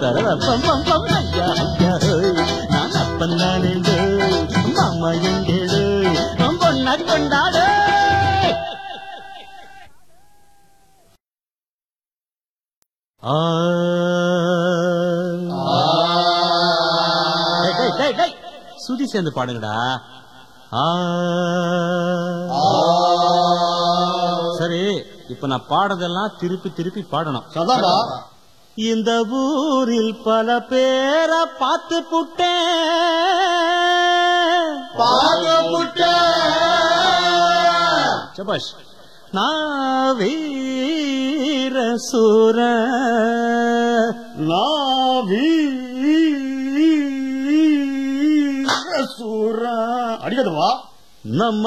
பம் பம் பம் ஐயா ஐயா ஹோய். நான் அப்பன் நானேண்டு மாமா எங்கேடு பொண்ண கொண்டாடு ஆ டேய், டேய், டேய், டேய். சுதி சேர்ந்து பாடுங்கடா ஆ சரி இப்ப நான் பாடுறதெல்லாம் திருப்பி திருப்பி பாடணும் சதாடா இந்த ஊரில் பல பேரை பார்த்து புட்டேன் பாகமுட்ட சபாஷ் நான் வீர சூர நாவி சூரா அடிக்கதுவா நம்ம